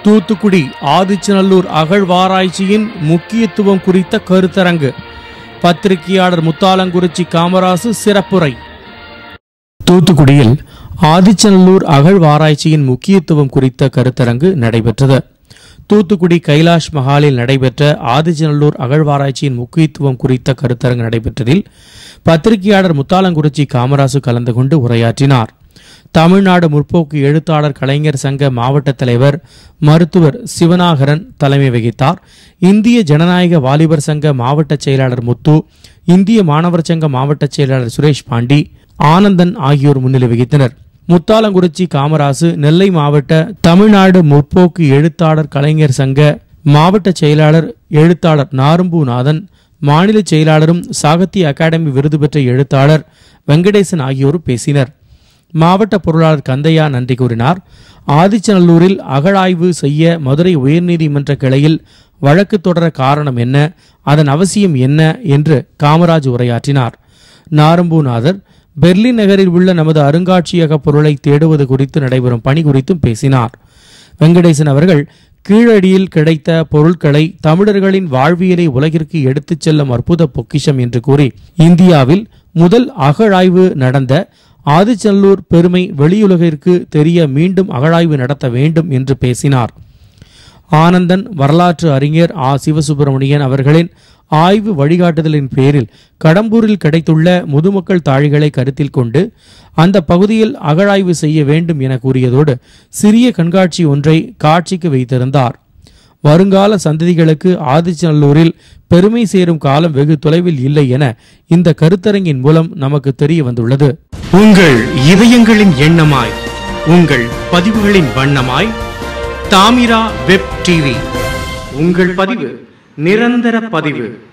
தூத்துக்குடி ஆதிச்சநல்லூர் அகழ்வாராய்ச்சியின் முக்கியத்துவம் குறித்த கருத்தரங்கு பத்திரிகையாளர் முத்தாலங்குறிச்சி காமராசு சிறப்புரை தூத்துக்குடியில் ஆதிச்சநல்லூர் அகழ்வாராய்ச்சியின் முக்கியத்துவம் குறித்த கருத்தரங்கு நடைபெற்றது தூத்துக்குடி கைலாஷ் மஹாலில் நடைபெற்ற ஆதிச்சநல்லூர் அகழ்வாராய்ச்சியின் முக்கியத்துவம் குறித்த கருத்தரங்கு நடைபெற்றதில் பத்திரிகையாளர் முத்தாலங்குறிச்சி காமராசு கலந்து கொண்டு உரையாற்றினார் தமிழ்நாடு முற்போக்கு எழுத்தாளர் கலைஞர் சங்க மாவட்ட தலைவர் மருத்துவர் சிவனாகரன் தலைமை வகித்தார் இந்திய ஜனநாயக வாலிபர் சங்க மாவட்ட செயலாளர் முத்து இந்திய மாணவர் சங்க மாவட்ட செயலாளர் சுரேஷ் பாண்டி ஆனந்தன் ஆகியோர் முன்னிலை வகித்தனர் முத்தாலங்குறிச்சி காமராசு நெல்லை மாவட்ட தமிழ்நாடு முற்போக்கு எழுத்தாளர் கலைஞர் சங்க மாவட்ட செயலாளர் எழுத்தாளர் நாரும்பூநாதன் மாநில செயலாளரும் சாகித்ய அகாடமி விருது பெற்ற எழுத்தாளர் வெங்கடேசன் ஆகியோரும் பேசினர் மாவட்ட பொருளாளர் கந்தையா நன்றி கூறினார் ஆதிச்சநல்லூரில் அகழாய்வு செய்ய மதுரை உயர்நீதிமன்ற கிளையில் வழக்கு தொடர காரணம் என்ன அதன் அவசியம் என்ன என்று காமராஜ் உரையாற்றினார் நாரம்பூநாதர் பெர்லின் நகரில் உள்ள நமது அருங்காட்சியக பொருளை தேடுவது குறித்து நடைபெறும் பணி குறித்தும் பேசினார் வெங்கடேசன் அவர்கள் கீழடியில் கிடைத்த பொருட்களை தமிழர்களின் வாழ்வியலை உலகிற்கு எடுத்துச் செல்லும் அற்புத பொக்கிஷம் என்று கூறி இந்தியாவில் முதல் அகழாய்வு நடந்த ஆதிச்சல்லூர் பெருமை வெளியுலகிற்கு தெரிய மீண்டும் அகழாய்வு நடத்த வேண்டும் என்று பேசினார் ஆனந்தன் வரலாற்று அறிஞர் ஆ சிவசுப்பிரமணியன் அவர்களின் ஆய்வு வழிகாட்டுதலின் பேரில் கடம்பூரில் கிடைத்துள்ள முதுமக்கள் தாழிகளை கருத்தில் கொண்டு அந்த பகுதியில் அகழாய்வு செய்ய வேண்டும் என கூறியதோடு சிறிய கண்காட்சி ஒன்றை காட்சிக்கு வைத்திருந்தார் வருங்கால சந்ததிகளுக்கு ஆதிச்சநல்லூரில் பெருமை சேரும் காலம் வெகு தொலைவில் இல்லை என இந்த கருத்தரங்கின் மூலம் நமக்கு தெரிய வந்துள்ளது உங்கள் இதயங்களின் எண்ணமாய் உங்கள் பதிவுகளின் வண்ணமாய் தாமிரா வெப் டிவி உங்கள் பதிவு நிரந்தர பதிவு